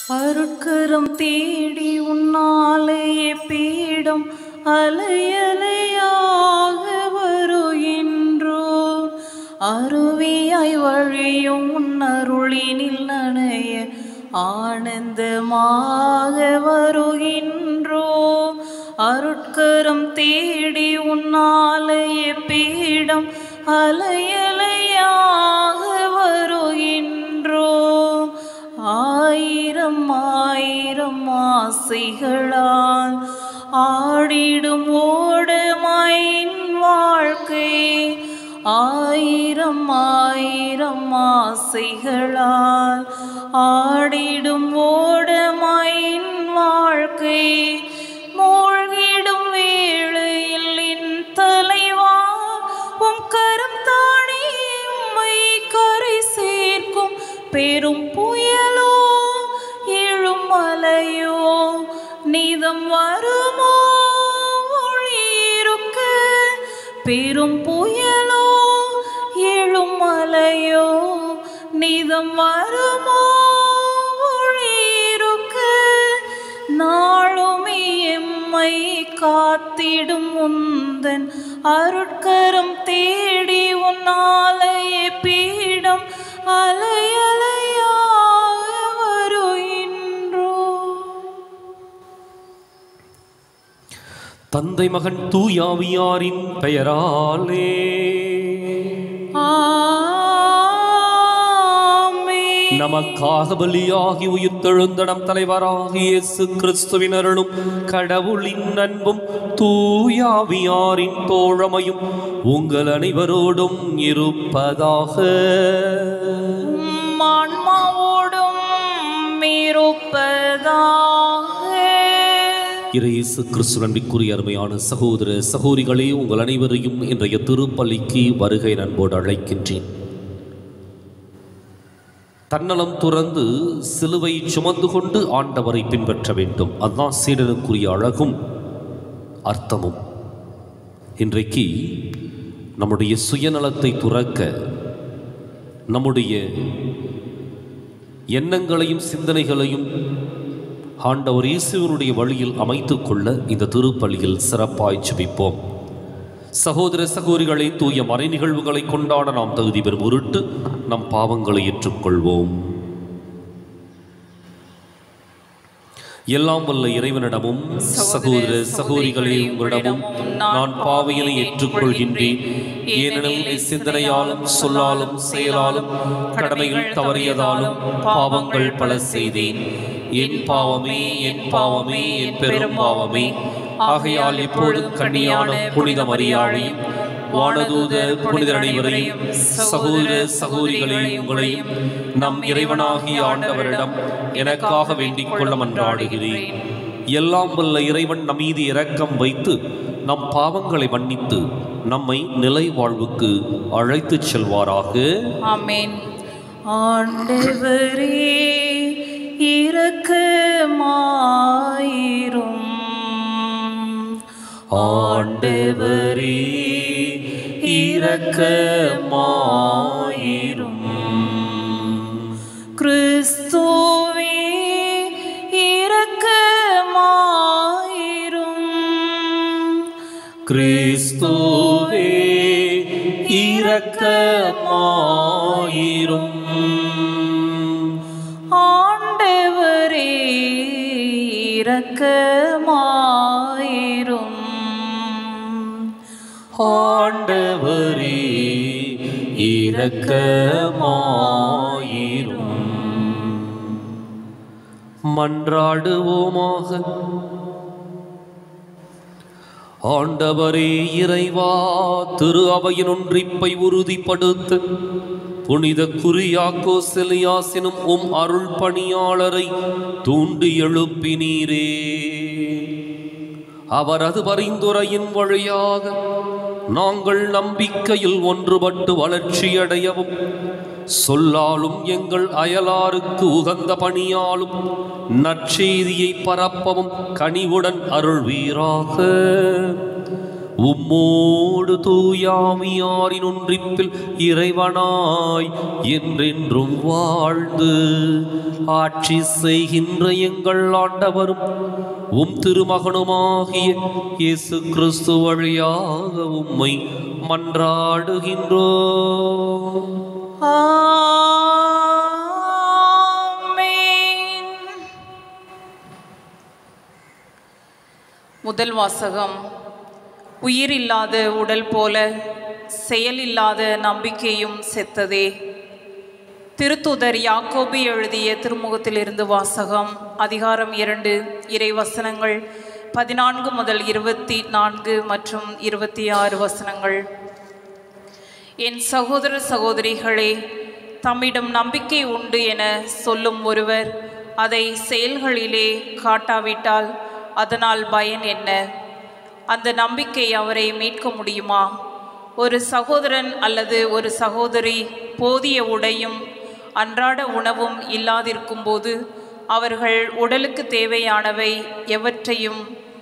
அருட்கரம் தேடி உன்னாலேயே பீடம் அலையலையாக வருகின்றோம் அருவியாய் வழியும் உன்னருளினில் நனைய ஆனந்தமாக வருகின்றோம் அருட்கரம் தேடி உன்னாலேயே பீடம் அலையலையாக வருகின்றோம் ஆயிரம் ஆயிரம் ஆசைகளால் ஆடிடும் ஓடுமையின் வாழ்க்கை ஆயிரம் ஆயிரம் ஆசைகளால் ஆடிடும் ஓடுமையின் வாழ்க்கை மூழ்கிடும் வேளையில் என் தலைவா உம் கரம் தாடி எம்மை கரை சேர்க்கும் பெரும் புயலோ எழும் அலையோ நீதம் வருமோ ஒளிருக்க பெரும் புயலோ எழும் அலையோ நீதம் வருமோ ஒளிருக்க நாளுமே எம்மை காத்திடும் உந்தன் அருட்கரம் தேடி உன்னாலய பீடம் அலையலையாக வருகின்றோ தந்தை மகன் தூயாவியாரின் பெயராலே ஆமென். நமக்காக பலியாகி உயிர்த்தெழுந்தடம் தலைவராகிய இயேசு கிறிஸ்துவின் அருளும் கடவுளின் அன்பும் தூயாவியாரின் தோழமையும் உங்கள் அனைவரோடும் இருப்பதாக உம் ஆன்மாவோடும் இருப்பதாக இயேசு கிறிஸ்து நன்பிற்குரிய அருமையான சகோதர சகோதரிகளே உங்கள் அனைவரையும் இன்றைய திருப்பலிக்கு வருகை நண்போடு அழைக்கின்றேன் தன்னலம் துறந்து சிலுவை சுமந்து கொண்டு ஆண்டவரை பின்பற்ற வேண்டும் அதுதான் சீடனுக்குரிய அழகும் அர்த்தமும் இன்றைக்கு நம்முடைய சுயநலத்தை துறக்க நம்முடைய எண்ணங்களையும் சிந்தனைகளையும் ஆண்டவர் இயேசுவனுடைய வழியில் அமைத்துக் கொள்ள இந்த திருப்பலியில் சிறப்பாய் ஜெபிப்போம் சகோதர சகோதரிகளை தூய மறை நிகழ்வுகளை கொண்டாட நாம் தகுதி பெறும் பொருட்டு நம் பாவங்களை ஏற்றுக்கொள்வோம் எல்லாம் வல்ல இறைவனிடமும் சகோதர சகோதரிகளே உங்களிடமும் நான் பாவையினை ஏற்றுக்கொள்கின்றேன் ஏனெனில் என் சிந்தனையாலும் சொல்லாலும் செயலாலும் கடமைகள் தவறியதாலும் பாவங்கள் பல செய்தேன் என் பாவமே என் பாவமே என் பெரும் பாவமே ஆகையால் எப்போதும் கண்ணியான புனித மரியாதையும் வானதூத புனிதர் அனைவரையும் சகோதர சகோதரிகளே உங்களையும் நம் இறைவனாகிய ஆண்டவரிடம் எனக்காக வேண்டிக் கொள்ள மன்றாடுகிறேன் எல்லாம் வல்ல இறைவன் நம் மீது இரக்கம் வைத்து நம் பாவங்களை மன்னித்து நம்மை நிலை வாழ்வுக்கு அழைத்துச் செல்வாராக ஆமென் ஆண்டவரே இரக்கமாயிரும் ஆண்டவரே இரக்கமாயிரும் கிறிஸ்துவே இரக்கமாயிரும் கிறிஸ்துவே இரக்கமாயிரும் ஆண்டவரே இரக்கமாயிரும் ஆண்டவரே இரக்கமாயிரும் மன்றாடுவோமாக ஆண்டவரே இறைவா திரு அவையின் ஒன்றிப்பை உறுதிப்படுத்த புனித குறியாக்கோ செலியாசினும் உம் அருள் பணியாளரை தூண்டி எழுப்பினீரே அவரது பரிந்துரையின் வழியாக நாங்கள் நம்பிக்கையில் ஒன்றுபட்டு வளர்ச்சியடையவும் சொல்லாலும் எங்கள் அயலாருக்கு உகந்த பணியாலும் நற்செய்தியை பரப்பவும் கனிவுடன் அருள்வீராக உம்மோடு தூயாமியாரின் ஒன்றிப்பில் இறைவனாய் என்றென்றும் வாழ்ந்து ஆட்சி செய்கின்ற எங்கள் ஆண்டவரும் உம் திருமகனுமாகிய இயேசு கிறிஸ்து வழியாக உம்மை மன்றாடுகின்றோ ஆமென். முதல் வாசகம் உயிர் இல்லாத உடல் போல செயலில்லாத நம்பிக்கையும் செத்ததே திருத்துதர் யாக்கோபி எழுதிய திருமுகத்திலிருந்து வாசகம் அதிகாரம் இரண்டு இறை வசனங்கள் பதினான்கு முதல் இருபத்தி நான்கு மற்றும் இருபத்தி ஆறு வசனங்கள் என் சகோதர சகோதரிகளே தம்மிடம் நம்பிக்கை உண்டு என சொல்லும் ஒருவர் அதை செயல்களிலே காட்டாவிட்டால் அதனால் பயன் என்ன அந்த நம்பிக்கை அவரை மீட்க முடியுமா ஒரு சகோதரன் அல்லது ஒரு சகோதரி போதிய உடையும் அன்றாட உணவும் இல்லாதிருக்கும்போது அவர்கள் உடலுக்கு தேவையானவை எவற்றையும்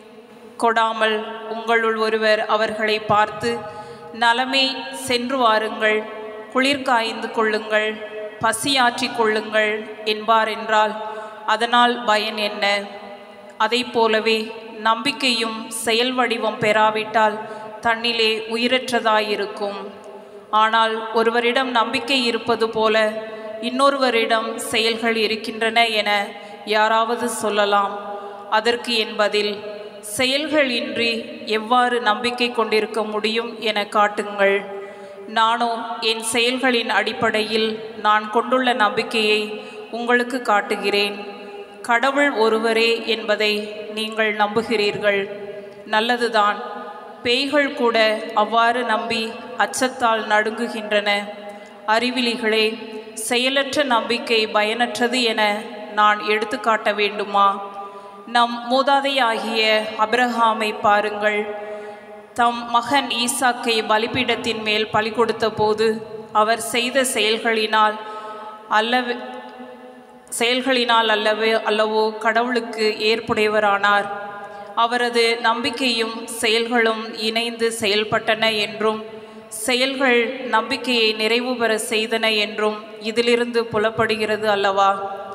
கொடாமல் உங்களுள் ஒருவர் அவர்களை பார்த்து நலமே சென்று வாருங்கள் குளிர் காய்ந்து கொள்ளுங்கள் பசியாற்றிக் கொள்ளுங்கள் என்பார் என்றால் அதனால் பயன் என்ன அதைப் போலவே நம்பிக்கையும் செயல் வடிவம் பெறாவிட்டால் தன்னிலே உயிரற்றதாயிருக்கும் ஆனால் ஒருவரிடம் நம்பிக்கை இருப்பது போல இன்னொருவரிடம் செயல்கள் இருக்கின்றன என யாராவது சொல்லலாம் அதற்கு என் பதில் செயல்கள் இன்றி எவ்வாறு நம்பிக்கை கொண்டிருக்க முடியும் என காட்டுங்கள் நானோ என் செயல்களின் அடிப்படையில் நான் கொண்டுள்ள நம்பிக்கையை உங்களுக்கு காட்டுகிறேன் கடவுள் ஒருவரே என்பதை நீங்கள் நம்புகிறீர்கள் நல்லதுதான் பேய்கள் கூட அவ்வாறு நம்பி அச்சத்தால் நடுங்குகின்றன அறிவிலிகளே செயலற்ற நம்பிக்கை பயனற்றது என நான் எடுத்துக்காட்ட வேண்டுமா நம் மூதாதையாகிய அபிரஹாமை பாருங்கள் தம் மகன் ஈசாக்கை பலிபீடத்தின் மேல் பலி கொடுத்த போது அவர் செய்த செயல்களினால் அல்லவே செயல்களினால் அல்லவே அல்லவோ கடவுளுக்கு ஏற்புடையவரானார் அவரது நம்பிக்கையும் செயல்களும் இணைந்து செயல்பட்டன என்றும் செயல்கள் நம்பிக்கையை நிறைவு பெற செய்தன என்றும் இதிலிருந்து புலப்படுகிறது அல்லவா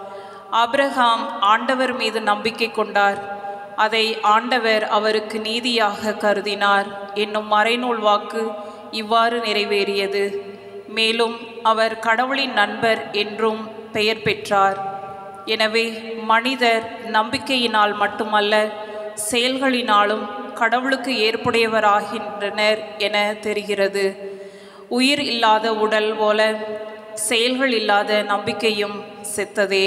ஆபிரகாம் ஆண்டவர் மீது நம்பிக்கை கொண்டார் அதை ஆண்டவர் அவருக்கு நீதியாக கருதினார் என்னும் மறைநூல் வாக்கு இவ்வாறு நிறைவேறியது மேலும் அவர் கடவுளின் நண்பர் என்றும் பெயர் பெற்றார் எனவே மனிதர் நம்பிக்கையினால் மட்டுமல்ல செயல்களினாலும் கடவுளுக்கு ஏற்புடையவராகின்றனர் என தெரிகிறது உயிர் இல்லாத உடல் போல செயல்கள் இல்லாத நம்பிக்கையும் செத்ததே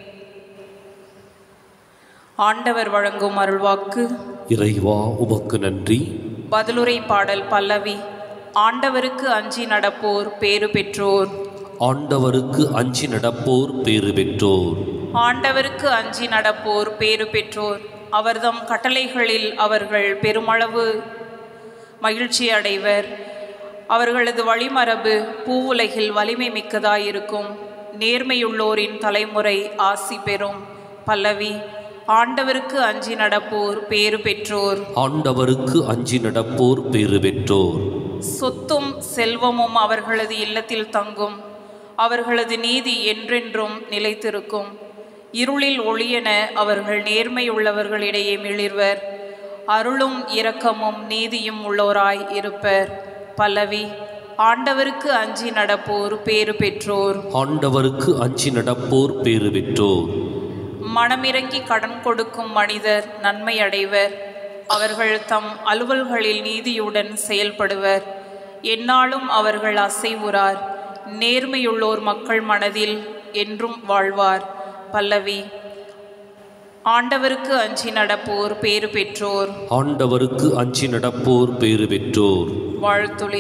ஆண்டவர் வழங்கும் அருள்வாக்கு இறைவா உமக்கு நன்றி பதிலுரை பாடல் பல்லவி ஆண்டவருக்கு அஞ்சி நடப்போர் பேறு பெற்றோர் ஆண்டவருக்கு அஞ்சி நடப்போர் பேறு பெற்றோர் ஆண்டவருக்கு அஞ்சி நடப்போர் பேறு பெற்றோர் அவர்தம் கட்டளைகளில் அவர்கள் பெருமளவு மகிழ்ச்சி அடைவர் அவர்களது வழிமரபு பூவுலகில் வலிமை மிக்கதாயிருக்கும் நேர்மையுள்ளோரின் தலைமுறை ஆசி பெறும் பல்லவி ஆண்டவருக்கு அஞ்சி நடப்போர் பேறு பெற்றோர் ஆண்டவருக்கு அஞ்சி நடப்போர் பேறு பெற்றோர் சொத்தும் செல்வமும் அவர்களது இல்லத்தில் தங்கும் அவர்களது நீதி என்றென்றும் நிலைத்திருக்கும் இருளில் ஒளியென அவர்கள் நேர்மையுள்ளவர்களிடையே மிளிர்வர் அருளும் இரக்கமும் நீதியும் உள்ளோராய் இருப்பர் பல்லவி ஆண்டவருக்கு அஞ்சி நடப்போர் பேறு பெற்றோர் ஆண்டவருக்கு அஞ்சி நடப்போர் பேறு பெற்றோர் மனமிறங்கி கடன் கொடுக்கும் மனிதர் நன்மை அடைவர் அவர்கள் தம் அலுவல்களில் நீதியுடன் செயல்படுவர் எந்நாளும் அவர்கள் அசைவுறார் நேர்மையுள்ளோர் மக்கள் மனதில் என்றும் வாழ்வார் பல்லவி ஆண்டவருக்கு அஞ்சி நடப்போர் பேறு பெற்றோர் ஆண்டவருக்கு அஞ்சி நடப்போர் பேறு பெற்றோர் வாழ்த்துளி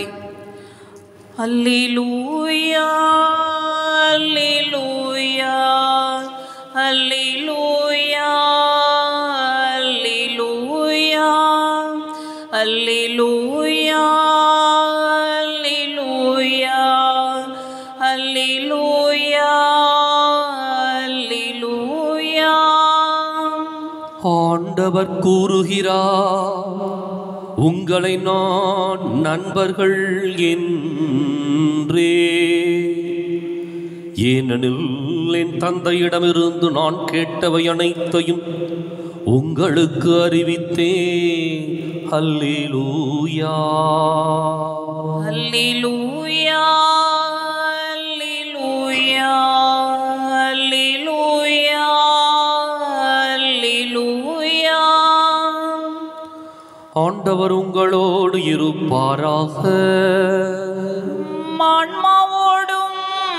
அல்லேலூயா அல்லேலூயா அல்லேலூயா அல்லேலூயா அல்லேலூயா அல்லேலூயா அல்லேலூயா அல்லேலூயா ஆண்டவர் கூறுகிறார் உங்களை நான் நண்பர்கள் என்றே ஏனெனில் என் தந்தையிடமிருந்து நான் கேட்டவை அனைத்தையும் உங்களுக்கு அறிவித்தேன் அல்லேலூயா அல்லேலூயா அல்லேலூயா அல்லேலூயா அல்லேலூயா ஆண்டவர் உங்களோடு இருப்பாராக ஆன்மாவோடும்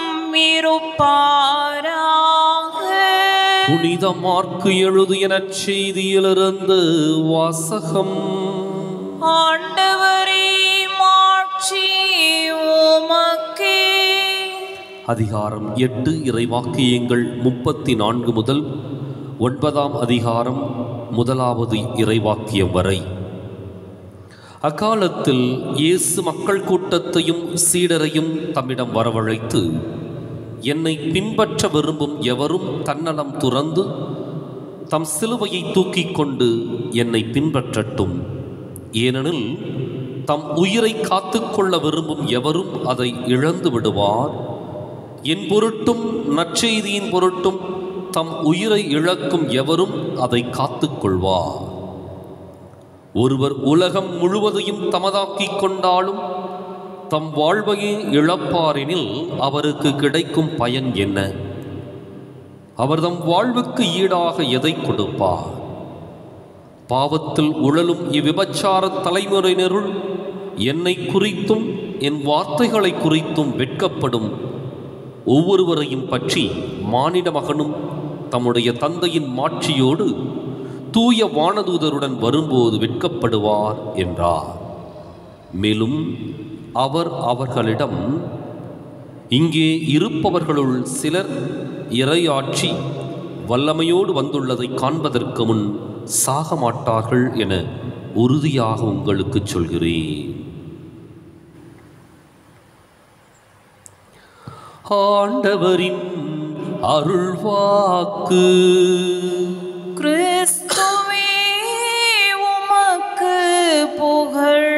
இருப்பாராக புனித மார்க்கு எழுதிய நற்செய்தியிலிருந்து வாசகம் ஆண்டவரே மாட்சி உமக்கே அதிகாரம் எட்டு இறைவாக்கியங்கள் முப்பத்தி நான்கு முதல் ஒன்பதாம் அதிகாரம் முதலாவது இறைவாக்கியம் வரை அக்காலத்தில் இயேசு மக்கள் கூட்டத்தையும் சீடரையும் தம்மிடம் வரவழைத்து என்னை பின்பற்ற விரும்பும் எவரும் தன்னலம் துறந்து தம் சிலுவையை தூக்கிக் கொண்டு என்னை பின்பற்றட்டும் ஏனெனில் தம் உயிரை காத்துக்கொள்ள விரும்பும் எவரும் அதை இழந்து விடுவார் என் பொருட்டும் நற்செய்தியின் பொருட்டும் தம் உயிரை இழக்கும் எவரும் அதை காத்துக்கொள்வார் ஒருவர் உலகம் முழுவதையும் தமதாக்கிக் கொண்டாலும் தம் வாழ்வையை இழப்பாரெனில் அவருக்கு கிடைக்கும் பயன் என்ன அவர் தம் வாழ்வுக்கு ஈடாக எதை கொடுப்பார் பாவத்தில் உழலும் இவ்விபச்சார தலைமுறையினருள் என்னை குறித்தும் என் வார்த்தைகளை குறித்தும் வெட்கப்படும் ஒவ்வொருவரையும் பற்றி மானிட மகனும் தம்முடைய தந்தையின் மாட்சியோடு தூய வானதூதருடன் வரும்போது வெட்கப்படுவார் என்றார் மேலும் அவர் அவர்களிடம் இங்கே இருப்பவர்களுள் சிலர் இறையாட்சி வல்லமையோடு வந்துள்ளதை காண்பதற்கு முன் சாக மாட்டார்கள் என உறுதியாக உங்களுக்கு சொல்கிறேன் ஆண்டவரின் அருள்வாக்கு கிறிஸ்துவே உமக்கு புகழ்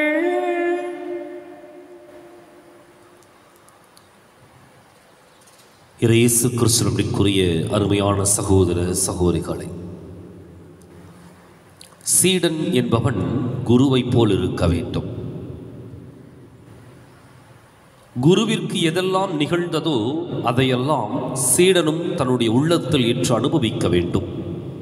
இயேசு கிறிஸ்துவனுடைய அருமையான சகோதர சகோதரிகளை சீடன் என்பவன் குருவைப் போல் இருக்க வேண்டும் குருவிற்கு எதெல்லாம் நிகழ்ந்ததோ அதையெல்லாம் சீடனும் தன்னுடைய உள்ளத்தில் ஏற்று அனுபவிக்க வேண்டும்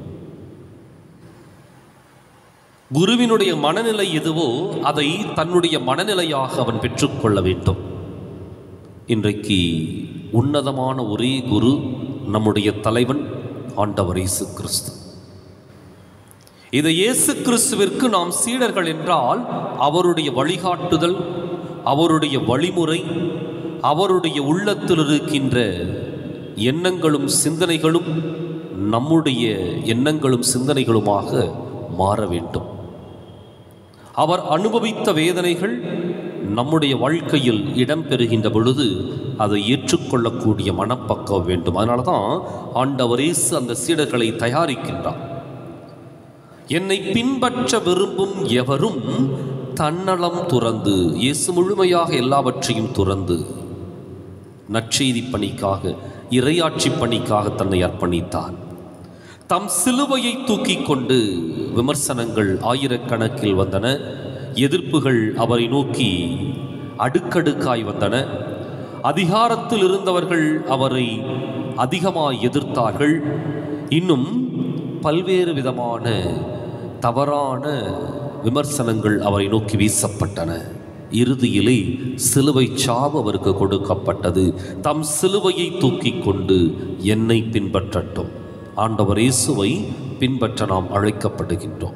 குருவினுடைய மனநிலை எதுவோ அதை தன்னுடைய மனநிலையாக அவன் பெற்றுக்கொள்ள வேண்டும் இன்றைக்கு உன்னதமான ஒரே குரு நம்முடைய தலைவன் ஆண்டவர் இயேசு கிறிஸ்து இதை இயேசு கிறிஸ்துவிற்கு நாம் சீடர்கள் என்றால் அவருடைய வழிகாட்டுதல் அவருடைய வழிமுறை அவருடைய உள்ளத்தில் இருக்கின்ற எண்ணங்களும் சிந்தனைகளும் நம்முடைய எண்ணங்களும் சிந்தனைகளுமாக மாற வேண்டும் அவர் அனுபவித்த வேதனைகள் நம்முடைய வாழ்க்கையில் இடம்பெறுகின்ற பொழுது அதை ஏற்றுக்கொள்ளக்கூடிய மனப்பக்குவம் வேண்டும் அதனால தான் ஆண்டவர் இயேசு அந்த சீடர்களை தயாரிக்கின்றார் என்னை பின்பற்ற விரும்பும் எவரும் தன்னலம் துறந்து இயேசு முழுமையாக எல்லாவற்றையும் துறந்து நற்செய்தி பணிக்காக இறையாட்சி பணிக்காக தன்னை அர்ப்பணித்தார் தம் சிலுவையை தூக்கிக் கொண்டு விமர்சனங்கள் ஆயிரக்கணக்கில் வந்தன எதிர்ப்புகள் அவரை நோக்கி அடுக்கடுக்காய் வந்தன அதிகாரத்தில் இருந்தவர்கள் அவரை அதிகமாய் எதிர்த்தார்கள் இன்னும் பல்வேறு விதமான தவறான விமர்சனங்கள் அவரை நோக்கி வீசப்பட்டன இறுதியிலே சிலுவை சாவு அவருக்கு கொடுக்கப்பட்டது தம் சிலுவையை தூக்கிக் கொண்டு என்னை பின்பற்றட்டும் ஆண்டவர் இயேசுவை பின்பற்ற நாம் அழைக்கப்படுகின்றோம்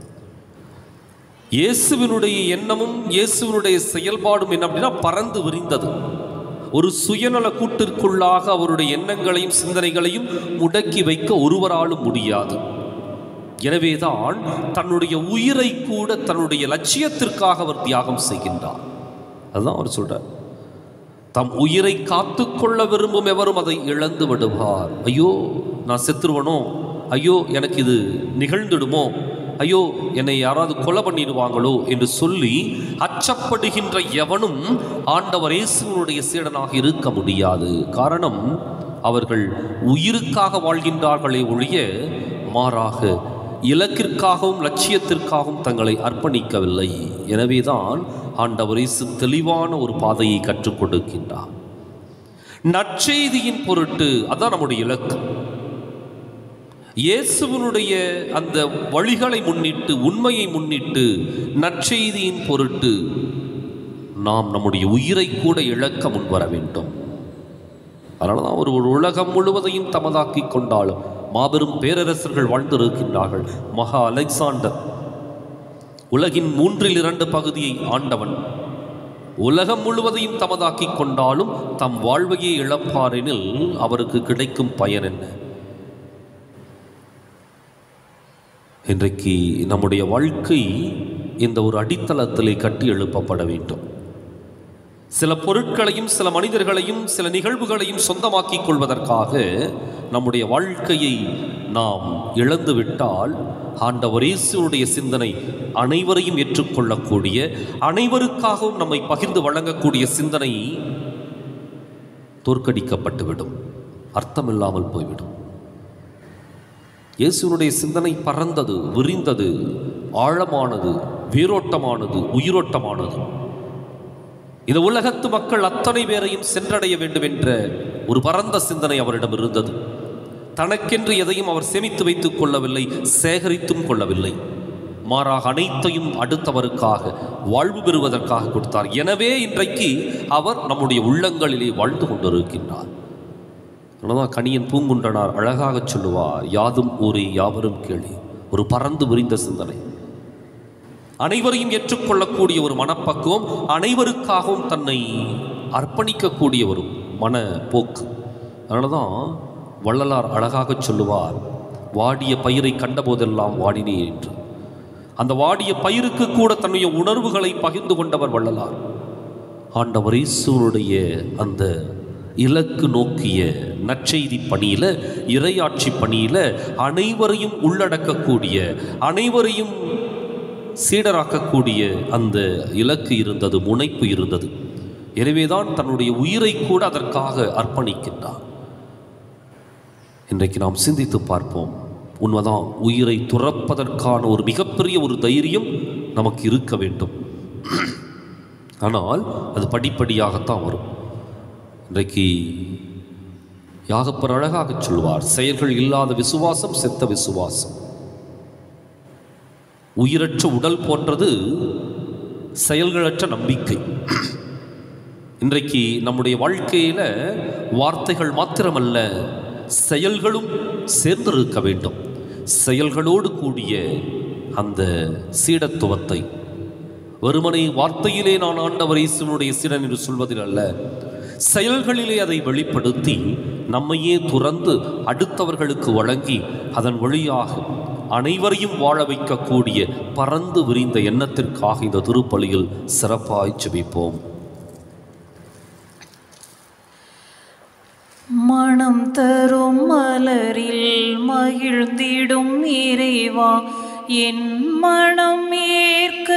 இயேசுவினுடைய எண்ணமும் இயேசுவினுடைய செயல்பாடும் என்ன அப்படின்னா பறந்து விரிந்தது ஒரு சுயநல கூட்டிற்குள்ளாக அவருடைய எண்ணங்களையும் சிந்தனைகளையும் முடக்கி வைக்க ஒருவராலும் முடியாது எனவேதான் தன்னுடைய உயிரை கூட தன்னுடைய லட்சியத்திற்காக அவர் தியாகம் செய்கின்றார் அதுதான் அவர் சொல்றார் தம் உயிரை காத்துக்கொள்ள விரும்பும் எவரும் அதை இழந்து விடுவார் ஐயோ நான் செத்துருவனோ ஐயோ எனக்கு இது நிகழ்ந்துடுமோ ஐயோ என்னை யாராவது கொலை பண்ணிடுவாங்களோ என்று சொல்லி அச்சப்படுகின்ற எவனும் ஆண்டவர் இயேசுவனுடைய சீடனாக இருக்க முடியாது காரணம் அவர்கள் உயிருக்காக வாழ்கின்றார்களே ஒழிய மாறாக இலக்கிற்காகவும் லட்சியத்திற்காகவும் தங்களை அர்ப்பணிக்கவில்லை எனவேதான் ஆண்டவர் இயேசு தெளிவான ஒரு பாதையை கற்றுக் கொடுக்கின்றார் நற்செய்தியின் பொருட்டு அதான் நம்முடைய இலக்கு இயேசுவனுடைய அந்த வழிகளை முன்னிட்டு உண்மையை முன்னிட்டு நற்செய்தியின் பொருட்டு நாம் நம்முடைய உயிரை கூட இழக்க முன்வர வேண்டும் அதனால தான் ஒரு ஒரு உலகம் முழுவதையும் தமதாக்கி கொண்டாலும் மாபெரும் பேரரசர்கள் வாழ்ந்திருக்கின்றார்கள் மகா அலெக்சாண்டர் உலகின் மூன்றில் இரண்டு பகுதியை ஆண்டவன் உலகம் முழுவதையும் தமதாக்கி கொண்டாலும் தம் வாழ்வையே இழப்பாரெனில் அவருக்கு கிடைக்கும் பயன் என்ன இன்றைக்கு நம்முடைய வாழ்க்கை இந்த ஒரு அடித்தளத்திலே கட்டி எழுப்பப்பட வேண்டும் சில பொருட்களையும் சில மனிதர்களையும் சில நிகழ்வுகளையும் சொந்தமாக்கிக் கொள்வதற்காக நம்முடைய வாழ்க்கையை நாம் இழந்துவிட்டால் ஆண்டவர் இயேசுவுடைய சிந்தனை அனைவரையும் ஏற்றுக்கொள்ளக்கூடிய அனைவருக்காகவும் நம்மை பகிர்ந்து வழங்கக்கூடிய சிந்தனை தோற்கடிக்கப்பட்டுவிடும் அர்த்தமில்லாமல் போய்விடும் இயேசுனுடைய சிந்தனை பறந்தது விரிந்தது ஆழமானது வேரோட்டமானது உயிரோட்டமானது இந்த உலகத்து மக்கள் அத்தனை பேரையும் சென்றடைய வேண்டும் என்ற ஒரு பரந்த சிந்தனை அவரிடம் இருந்தது தனக்கென்று எதையும் அவர் சேமித்து வைத்துக் கொள்ளவில்லை சேகரித்தும் கொள்ளவில்லை மாறாக அனைத்தையும் அடுத்தவருக்காக வாழ்வு பெறுவதற்காக கொடுத்தார் எனவே இன்றைக்கு அவர் நம்முடைய உள்ளங்களிலே வாழ்ந்து கொண்டிருக்கின்றார் அதனால்தான் கணியன் பூங்குன்றனார் அழகாகச் சொல்லுவார் யாதும் ஊரே யாவரும் கேளி ஒரு பறந்து விரிந்த சிந்தனை அனைவரையும் ஏற்றுக்கொள்ளக்கூடிய ஒரு மனப்பக்குவம் அனைவருக்காகவும் தன்னை அர்ப்பணிக்கக்கூடிய ஒரு மனப்போக்கு அதனால தான் வள்ளலார் அழகாகச் சொல்லுவார் வாடிய பயிரை கண்டபோதெல்லாம் வாடினே என்று அந்த வாடிய பயிருக்கு கூட தன்னுடைய உணர்வுகளை பகிர்ந்து கொண்டவர் வள்ளலார் ஆண்டவர் இயேசுவனுடைய அந்த இலக்கு நோக்கிய நற்செய்தி பணியில் இறையாட்சி பணியில் அனைவரையும் உள்ளடக்கக்கூடிய அனைவரையும் சீடராக்கக்கூடிய அந்த இலக்கு இருந்தது முனைப்பு இருந்தது எனவேதான் தன்னுடைய உயிரை கூட அதற்காக அர்ப்பணிக்கின்றார் இன்றைக்கு நாம் சிந்தித்து பார்ப்போம் உண்மைதான் உயிரை துறப்பதற்கான ஒரு மிகப்பெரிய ஒரு தைரியம் நமக்கு இருக்க வேண்டும் ஆனால் அது படிப்படியாகத்தான் வரும் இன்றைக்கு யாகப்பர் அழகாக சொல்வார் செயல்கள் இல்லாத விசுவாசம் செத்த விசுவாசம் உயிரற்ற உடல் போன்றது செயல்களற்ற நம்பிக்கை இன்றைக்கு நம்முடைய வாழ்க்கையில் வார்த்தைகள் மாத்திரமல்ல செயல்களும் சேர்ந்திருக்க வேண்டும் செயல்களோடு கூடிய அந்த சீடத்துவத்தை வெறுமனை வார்த்தையிலே நான் ஆண்டவர் இயேசுனுடைய சீடன் என்று சொல்வதில் அல்ல செயல்களிலே அதை வெளிப்படுத்தி நம்மையே துறந்து அடுத்தவர்களுக்கு வழங்கி அதன் வழியாக அனைவரையும் வாழ வைக்கக்கூடிய பறந்து விரிந்த எண்ணத்திற்காக இந்த திருப்பலியில் சிறப்பாய் ஜெபிப்போம் மனம் தரும் மலரில் மகிழ்ந்திடும் இறைவா என் மனம் ஏற்க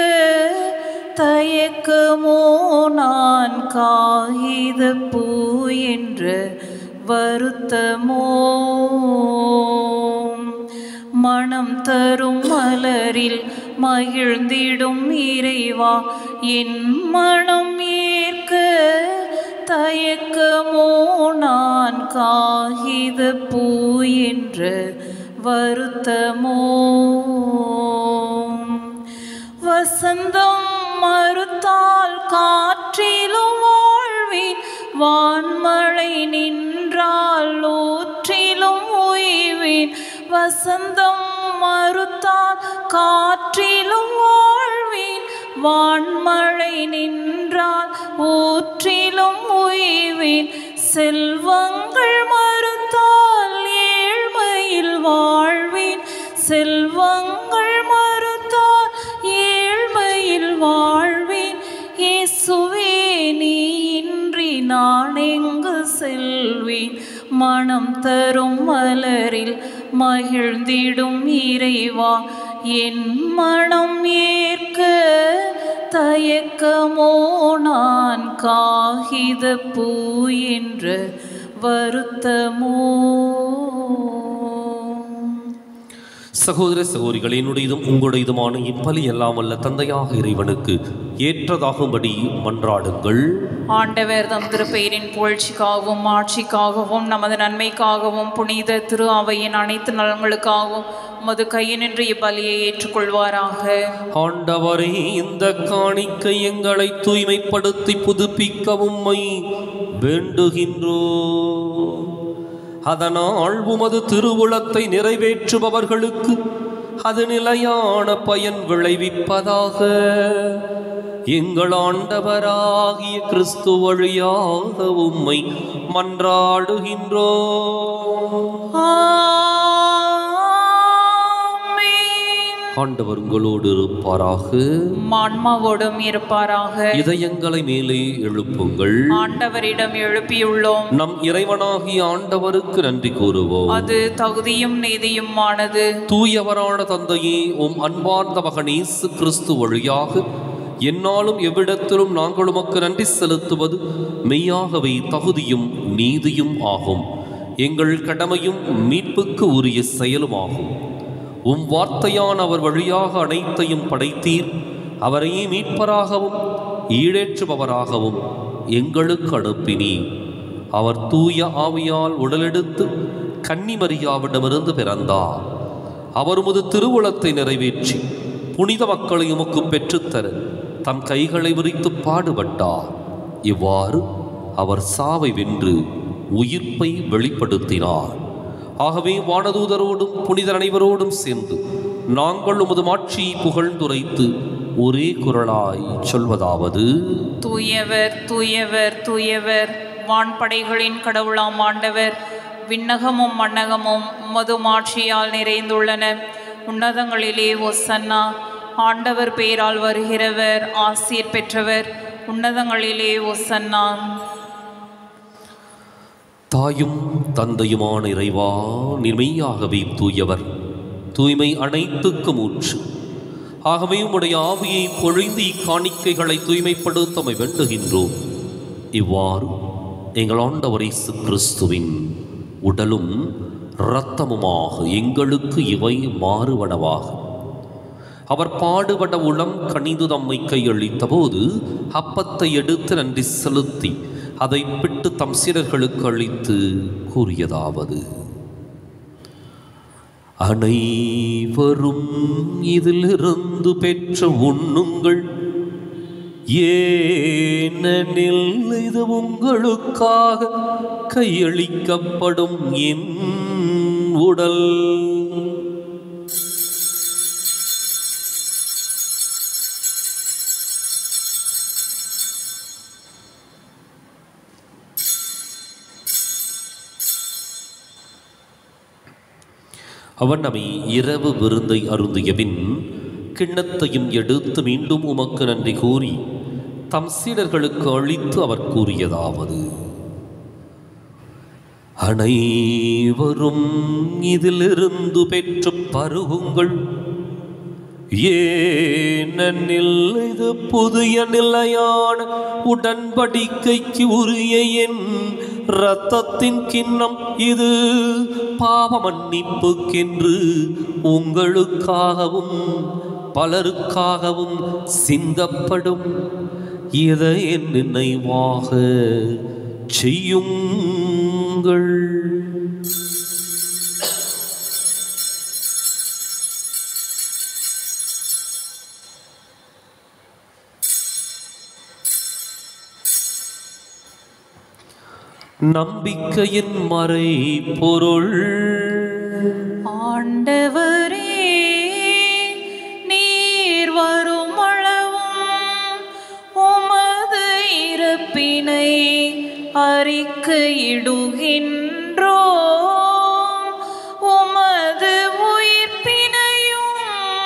தயக்கமோ நான் காகித பூ என்ற வருத்தமோ மனம் தரும் மலரில் மகிழ்ந்திடும் இறைவா என் மனம் ஏற்க தயக்கமோ நான் காகித பூ என்ற வருத்தமோ வசந்தம் மறுத்தால் காற்றிலும் வாழ்வேன் வான்மழை நின்றால் ஊற்றிலும் உய்வேன் வசந்தம் மறுத்தால் காற்றிலும் வாழ்வேன் வான்மழை நின்றால் ஊற்றிலும் உய்வேன் செல்வங்கள் மறுத்தால் ஏழ்மையில் வாழ்வேன் செல்வங்கள் மறுத்தால் ஏழ்மையில் வாழ்வேன் இயேசுவே நீ இன்றி நான் எங்கு செல்வேன் மனம் தரும் மலரில் மகிழ்ந்திடும் இறைவா என் மனம் ஏற்க தயக்கமோ நான் காகித பூ என்ற வருத்தமோ சகோதர சகோதரிகள் என்னுடையதும் உங்களுடையதுமான இப்பலி எல்லாம் அல்ல தந்தையாக இறைவனுக்கு ஏற்றதாகும்படி மன்றாடுங்கள் ஆண்டவர் தம் திருப்பெயரின் புகழ்ச்சிக்காகவும் ஆட்சிக்காகவும் நமது நன்மைக்காகவும் புனித திரு அவையின் அனைத்து நலன்களுக்காகவும் உமது கையினின்று இப்பலியை ஏற்றுக்கொள்வாராக ஆண்டவரே இந்த காணிக்கை எங்களை தூய்மைப்படுத்தி புதுப்பிக்க உம்மை வேண்டுகின்றோ அதனால் உமது திருவுளத்தை நிறைவேற்றுபவர்களுக்கு அது நிலையான பயன் விளைவிப்பதாக எங்கள் ஆண்டவராகிய கிறிஸ்து வழியாக உம்மை மன்றாடுகின்றோ ஆமென். ஆண்டவர் உங்களோடு இருப்பாராக ஆன்மாவோடும் இருப்பாராக இதயங்களை மேலே எழுப்புங்கள் ஆண்டவரிடம் எழுப்பியுள்ளோம் நம் இறைவனாகிய ஆண்டவருக்கு நன்றி கூறுவோம் அது தகுதியும் நீதியுமானது தூயவரான தந்தையே உம் அன்பார்ந்த மகன் இயேசு கிறிஸ்து வழியாக என்னாலும் எவ்விடத்திலும் நாங்கள் உமக்கு நன்றி செலுத்துவது மெய்யாகவே தகுதியும் நீதியும் ஆகும் எங்கள் கடமையும் மீட்புக்கு உரிய செயலுமாகும் உம் வார்த்தையான அவர் வழியாக அனைத்தையும் படைத்தீர் அவரையே மீட்பராகவும் ஈடேற்றுபவராகவும் எங்களுக்கு அனுப்பினீர் அவர் தூய ஆவியால் உடலெடுத்து கன்னிமரியாவிடமிருந்து பிறந்தார் அவர் உமது திருவுளத்தை நிறைவேற்றி புனித மக்களை உமக்கு பெற்றுத்தர தம் கைகளை விரித்து பாடுபட்டார் இவ்வாறு அவர் சாவை வென்று உயிர்ப்பை வெளிப்படுத்தினார் ஆகவே வானதூதரோடும் புனிதர் அனைவரோடும் சேர்ந்து நாங்கள் உமது மாட்சியை புகழ்ந்துரைத்து ஒரே குரலாய் சொல்வதாவது தூயவர் தூயவர் தூயவர் வான்படைகளின் கடவுளாம் ஆண்டவர் விண்ணகமும் மண்ணகமும் உமது மாட்சியால் நிறைந்துள்ளன உன்னதங்களிலே ஒசன்னா ஆண்டவர் பெயரால் வருகிறவர் ஆசீர் பெற்றவர் உன்னதங்களிலே ஒசன்னா தாயும் தந்தையுமான இறைவா நிர்மையாகவே தூயவர் தூய்மை அனைத்துக்கும் ஊற்று ஆகவே உம்முடைய ஆவியை பொழிந்து இக்காணிக்கைகளை தூய்மைப்படுத்தமை வேண்டுகின்றோம் இவ்வாறு எங்கள் ஆண்டவர் இயேசு கிறிஸ்துவின் உடலும் இரத்தமுமாக எங்களுக்கு இவை மாறுவனவாகும் அவர் பாடுபட உளம் கனிந்து தம்மை கையளித்த போது அப்பத்தை எடுத்து நன்றி செலுத்தி அதை பிட்டு தம் சீடர்களுக்கு அளித்து கூறியதாவது அனைவரும் இதிலிருந்து பெற்ற உண்ணுங்கள் ஏனெனில் இது உங்களுக்காக கையளிக்கப்படும் என் உடல் அவன் நம்மை இரவு விருந்தை அருந்திய பின் கிண்ணத்தையும் எடுத்து மீண்டும் உமக்கு நன்றி கூறி தம் சீடர்களுக்கு அளித்து அவர் கூறியதாவது அனைவரும் இதிலிருந்து பெற்று பருகுங்கள் ஏனெனில் இது புதிய நிலையான உடன்படிக்கைக்கு உரிய என் இரத்தத்தின் கிண்ணம் இது பாவ மன்னிப்புக்கென்று உங்களுக்காகவும் பலருக்காகவும் சிந்தப்படும் இதை என் நினைவாக செய்யுங்கள் நம்பிக்கையின் மறை பொருள் ஆண்டவரே நீர் வரும் அளவும் உமது இறப்பினை அறிக்கையிடுகின்றோம் உமது உயிர்ப்பினையும்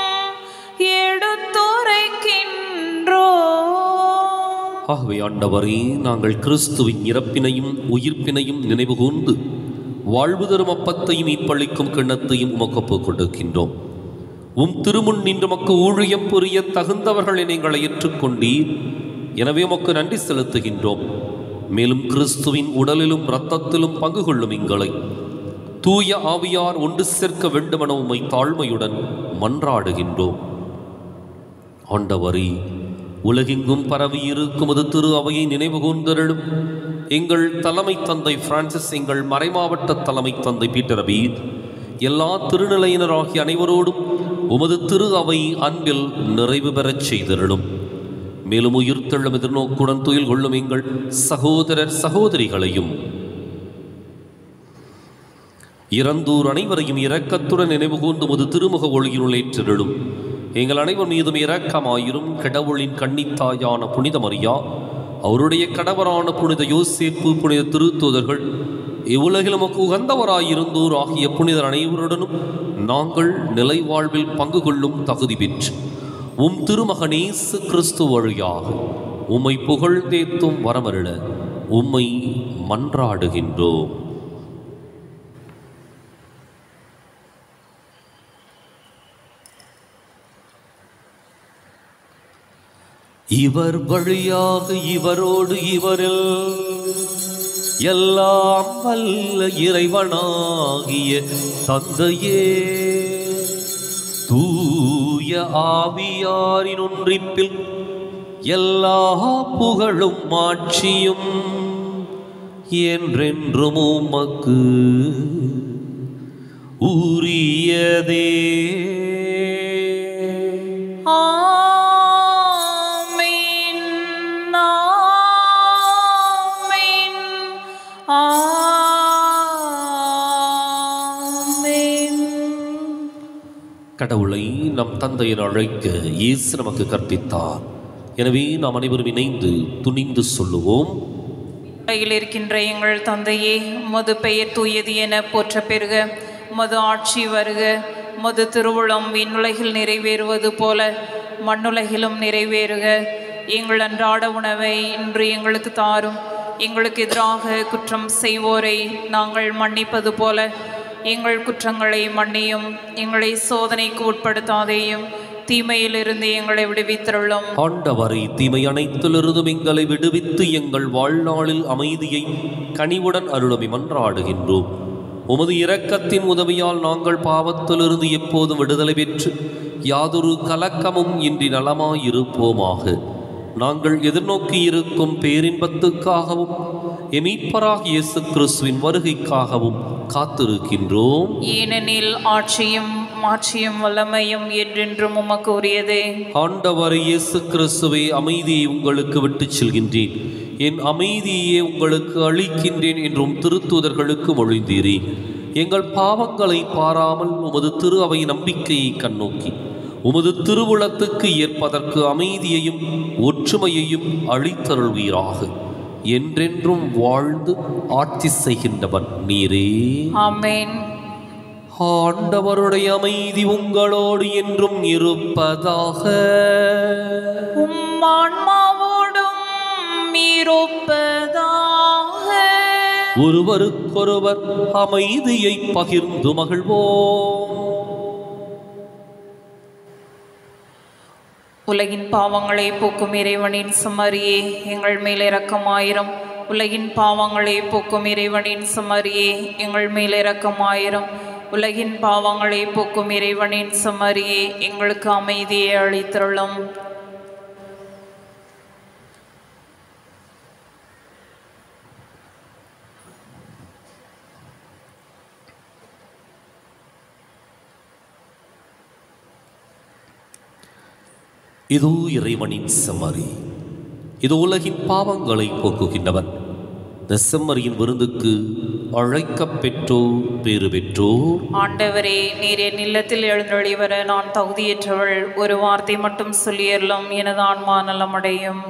எடுத்துரைக்கின்றோம் ஆகவே ஆண்டவரே நாங்கள் கிறிஸ்துவின் இறப்பினையும் உயிர்ப்பினையும் நினைவு கூர்ந்து வாழ்வு தரும் அப்பத்தையும் மீட்பளிக்கும் கிண்ணத்தையும் உமக்கு ஒப்புக் கொடுக்கின்றோம் உம் திருமுன் நின்று மக்கு ஊழியம் புரிய தகுந்தவர்களை நீங்கள் ஏற்றுக்கொண்டீர் எனவே உமக்கு நன்றி செலுத்துகின்றோம் மேலும் கிறிஸ்துவின் உடலிலும் இரத்தத்திலும் பங்கு கொள்ளும் எங்களை தூய ஆவியார் ஒன்று சேர்க்க வேண்டுமென உம்மை தாழ்மையுடன் மன்றாடுகின்றோம் ஆண்டவரே உலகெங்கும் பரவி இருக்கும் அது திரு அவையை நினைவு கூர்ந்தருளும் எங்கள் தலைமை தந்தை பிரான்சிஸ் எங்கள் மறைமாவட்ட தலைமை தந்தை பீட்டர் அபீத் எல்லா திருநிலையினராகிய அனைவரோடும் உமது திரு அவை அன்பில் நிறைவு பெறச் செய்தருளும் மேலும் உயிர்த்தெழும் எதிர்நோக்குடன் துயில் கொள்ளும் எங்கள் சகோதரர் சகோதரிகளையும் இறந்தோர் அனைவரையும் இரக்கத்துடன் நினைவு கூர்ந்து முது திருமுக ஒளியினுள் ஏற்றிருளும் எங்கள் அனைவர் மீதும் இரக்கமாயிரும் கடவுளின் கன்னித்தாயான புனித மரியா அவருடைய கணவரான புனித யோசேப்பு புனித திருத்தூதர்கள் இவ்வுலகில் நமக்கு உகந்தவராயிருந்தோர் ஆகிய புனிதர் அனைவருடனும் நாங்கள் நிலை வாழ்வில் பங்கு கொள்ளும் தகுதி பெற்று உம் திருமகனேசு கிறிஸ்து வழியாக உம்மை புகழ்ந்தேத்தும் வரமருள உம்மை மன்றாடுகின்றோம் இவர் வழியாக இவரோடு இவரில் எல்லாம் வல்ல இறைவனாகிய தந்தையே தூய ஆவியாரின் ஒன்றிப்பில் எல்லா புகழும் மாட்சியும் என்றென்றும் உமக்கு உரியதே ஆமென் ஆமென் ஆமென் கடவுளை நம் தந்தையர் அழைக்க இயேசு நமக்கு கற்பித்தார் எனவே நாம் அனைவரும் இணைந்து துணிந்து சொல்லுவோம் உலகில் இருக்கின்ற எங்கள் தந்தையே உமது பெயர் தூயது என போற்ற பெறுக உமது ஆட்சி வருக உமது திருவுளம் விண்ணுலகில் நிறைவேறுவது போல மண்ணுலகிலும் நிறைவேறுக எங்கள் அன்றாட உணவை இன்று எங்களுக்கு தாரும் எங்களுக்கு எதிராக குற்றம் செய்வோரை நாங்கள் மன்னிப்பது போல எங்கள் குற்றங்களை மன்னியும் எங்களை சோதனைக்கு உட்படுத்தாதேயும் தீமையிலிருந்து எங்களை விடுவித்தருளும் ஆண்டவரை தீமை அனைத்திலிருந்தும் எங்களை விடுவித்து எங்கள் வாழ்நாளில் அமைதியை கனிவுடன் அருளமை மன்றாடுகின்றோம் உமது இரக்கத்தின் உதவியால் நாங்கள் பாவத்திலிருந்து எப்போதும் விடுதலை பெற்று யாதொரு கலக்கமும் இன்றி நலமாயிருப்போமாக நாங்கள் எதிர்நோக்கி இருக்கும் பேரின்பத்துக்காகவும் எமீப்பராக இயேசு கிறிஸ்துவின் வருகைக்காகவும் காத்திருக்கின்றோம் ஏனெனில் ஆட்சியும் மாட்சியும் வல்லமையும் என்றென்றும் உமக்கு உரியதே ஆண்டவர் இயேசு கிறிஸ்துவை அமைதியை உங்களுக்கு விட்டுச் செல்கின்றேன் என் அமைதியை உங்களுக்கு அளிக்கின்றேன் என்றும் திருத்தூதர்களுக்கு மொழிந்தீரே எங்கள் பாவங்களை பாராமல் உமது திரு அவை நம்பிக்கையை கண்ணோக்கி உமது திருவுளத்துக்கு ஏற்பதற்கு அமைதியையும் ஒற்றுமையையும் அளித்தருள்வீராக என்றென்றும் வாழ்ந்து ஆட்சி செய்கின்றவன் நீரே ஆமென் ஆண்டவருடைய அமைதி உங்களோடு என்றும் இருப்பதாக உம் ஆன்மாவோடும் இருப்பதாக ஒருவருக்கொருவர் அமைதியை பகிர்ந்து மகிழ்வோம் உலகின் பாவங்களை போக்கும் இறைவனின் சுமரியே எங்கள் மேல் இரக்கமாயிரம் உலகின் பாவங்களை போக்கும் இறைவனின் சுமரியே எங்கள் மேல் இரக்கமாயிரம் உலகின் பாவங்களை போக்கும் இறைவனின் சுமரியே எங்களுக்கு அமைதியை அளித்தருளும் இதோ இறைவனின் செம்மறி இது உலகின் பாவங்களை போக்குகின்றவன் இந்த செம்மறியின் விருந்துக்கு அழைக்கப் பெற்றோர் பேறு பெற்றோர் ஆண்டவரே நீர் என் இல்லத்தில் எழுந்தொழி வர நான் தகுதியற்றவள் ஒரு வார்த்தை மட்டும் சொல்லியறலும் எனது ஆன்மா நலமடையும்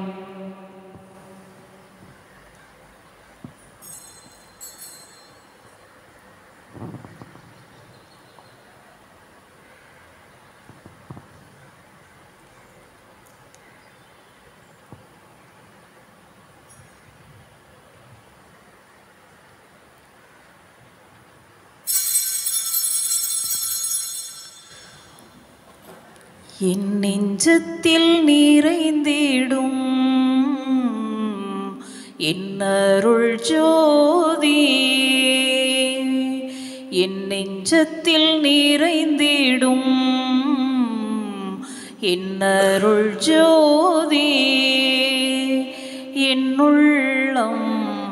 என் நெஞ்சத்தில் நிறைந்திடும் என்னருள் ஜோதி என் நெஞ்சத்தில் நிறைந்திடும் என்னருள் ஜோதி என்னுள்ளம்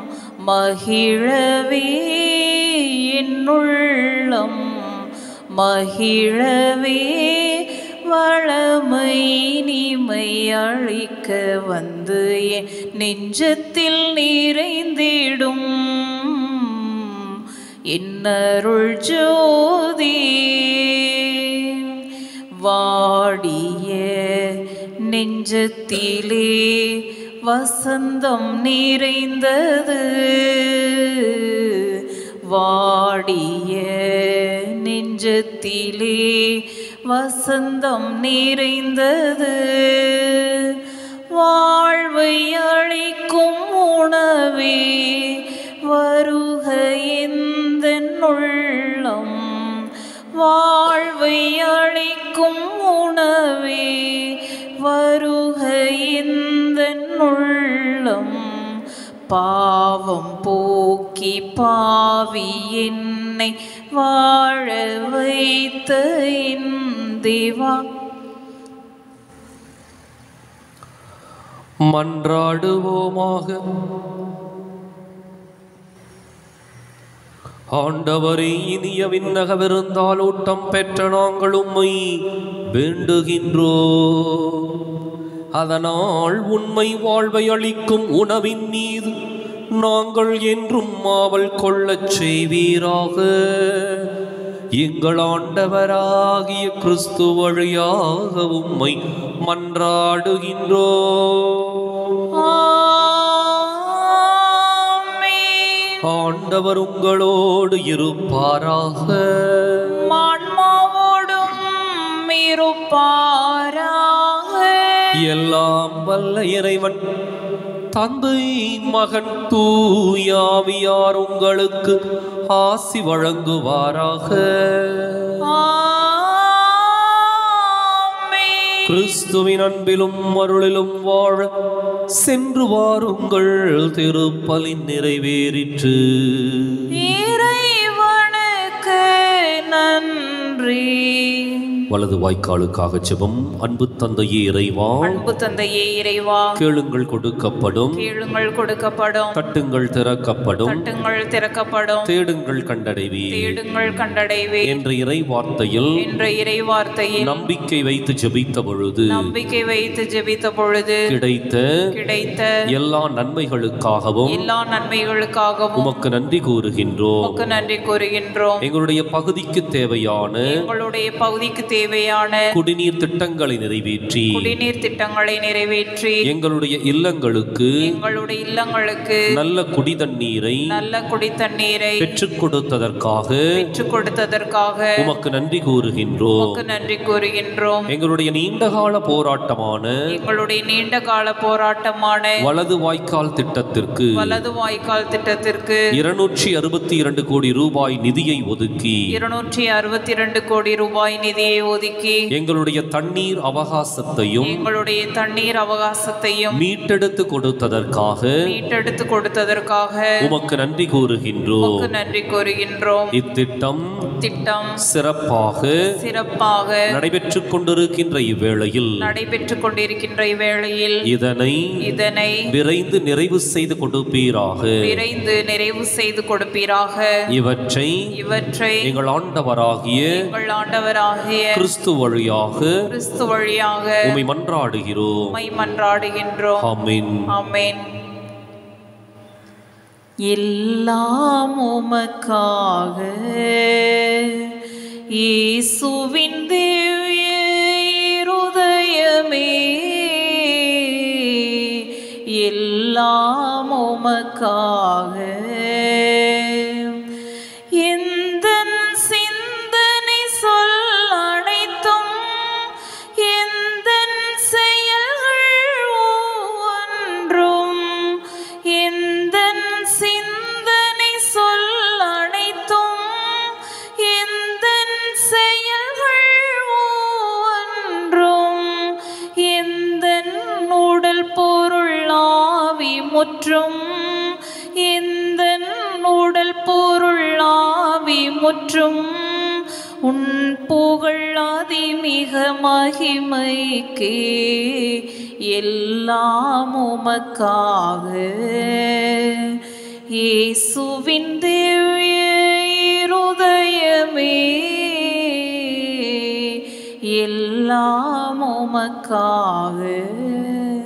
மகிழவே என்னுள்ளம் மகிழவே வளமை இனிமை அழிக்க வந்து என் நெஞ்சத்தில் நிறைந்திடும் என்னருள் ஜோதி வாடிய நெஞ்சத்திலே வசந்தம் நிறைந்தது வாடிய நெஞ்சத்திலே வசந்தம் நிறைந்தது வாழ்வை அளிக்கும் உணவே வருக எந்த உள்ளம் வாழ்வை அளிக்கும் உணவே வருக எந்த உள்ளம் பாவம் போக்கி பாவி என்னை வாழ வைத்த என் தேவா மன்றாடுவோமாக ஆண்டவரே இனிய விண்ணக விருந்தாலூட்டம் பெற்ற நாங்கள் உம்மை வேண்டுகின்றோ அதனால் உண்மை வாழ்வை அளிக்கும் உணவின் மீது நாங்கள் என்றும் ஆவல் கொள்ளச் செய்வீராக எங்கள் ஆண்டவராகிய கிறிஸ்து வழியாக உம்மை மன்றாடுகின்றோ ஆமென். ஆண்டவர் உங்களோடு இருப்பாராக ஆன்மாவோடும் இருப்பாராக எல்லாம் வல்ல இறைவன் தந்தை மகன் தூயாவியார் உங்களுக்கு ஆசி வழங்குவாராக ஆமென். கிறிஸ்துவின் அன்பிலும் அருளிலும் வாழ சென்று வாருங்கள் திருப்பலின் நிறைவேறிற்று இறைவனுக்கு நன்றி வலது வாய்க்காலுக்காக ஜெபம் அன்பு தந்தையே இறைவா அன்பு தந்தையே இறைவா கேளுங்கள் கொடுக்கப்படும் கேளுங்கள் கொடுக்கப்படும் தட்டுங்கள் திறக்கப்படும் தட்டுங்கள் திறக்கப்படும் தேடுங்கள் கண்டடைவே தேடுங்கள் கண்டடைவே என்ற இறை வார்த்தையில் என்ற இறை வார்த்தையில் நம்பிக்கை வைத்து ஜெபித்த பொழுது நம்பிக்கை வைத்து ஜெபித்த பொழுது கிடைத்த கிடைத்த எல்லா நன்மைகளுக்காகவும் எல்லா நன்மைகளுக்காகவும் உமக்கு நன்றி கூறுகின்றோம் உமக்கு நன்றி கூறுகின்றோம் எங்களுடைய பகுதிக்கு தேவையான எங்களுடைய பகுதிக்கு தேவையான குடிநீர் திட்டங்களை நிறைவேற்றி குடிநீர் திட்டங்களை நிறைவேற்றி எங்களுடைய இல்லங்களுக்கு எங்களுடைய இல்லங்களுக்கு நல்ல குடி தண்ணீரை நல்ல குடி தண்ணீரை பெற்றுக் கொடுத்ததற்காக பெற்றுக் கொடுத்ததற்காக உமக்கு நன்றி கூறுகின்றோம் உமக்கு நன்றி கூறுகின்றோம் எங்களுடைய நீண்டகால போராட்டமான எங்களுடைய நீண்ட கால போராட்டமான வலது வாய்க்கால் திட்டத்திற்கு வலது வாய்க்கால் திட்டத்திற்கு இருநூற்றி அறுபத்தி இரண்டு கோடி ரூபாய் நிதியை ஒதுக்கி இருநூற்றி அறுபத்தி இரண்டு கோடி ரூபாய் நிதியை ஒதுக்கி எங்களுடைய தண்ணீர் அவகாசத்தையும் எங்களுடைய தண்ணீர் அவகாசத்தையும் மீட்டெடுத்து கொடுத்ததற்காக மீட்டெடுத்து கொடுத்ததற்காக உமக்கு நன்றி கூறுகின்றோம் உமக்கு நன்றி கூறுகின்றோம் இத்திட்டம் திட்டம் சிறப்பாக சிறப்பாக நடைபெற்றுக் கொண்டிருக்கின்ற இவ்வேளையில் நடைபெற்றுக் கொண்டிருக்கின்ற இவ்வேளையில் இதனை இதனை விரைந்து நிறைவு செய்து கொடுப்பீராக விரைந்து நிறைவு செய்து கொடுப்பீராக இவற்றை இவற்றை எங்கள் ஆண்டவராகிய எங்கள் ஆண்டவராகிய கிறிஸ்து வழியாக கிறிஸ்து வழியாக உம்மை மன்றாடுகிறோம் உம்மை மன்றாடுகின்றோம் ஆமென் ஆமென் எல்லாம் உமக்காக இயேசுவின் திவ்ய இருதயமே எல்லாம் உமக்காக எந்தன் சிந்தனை சொல் அனைத்தும் எந்தன் செயல்கள் ஒவ்வொன்றும் எந்தன் சிந்தனை சொல் அனைத்தும் எந்தன் செயல்கள் ஒவ்வொன்றும் போற்றும் உன் புகழ் அதிமிக மகிமைக்கே எல்லாம் உமக்காக இயேசுவின் திவ்ய இருதயமே எல்லாம் உமக்காக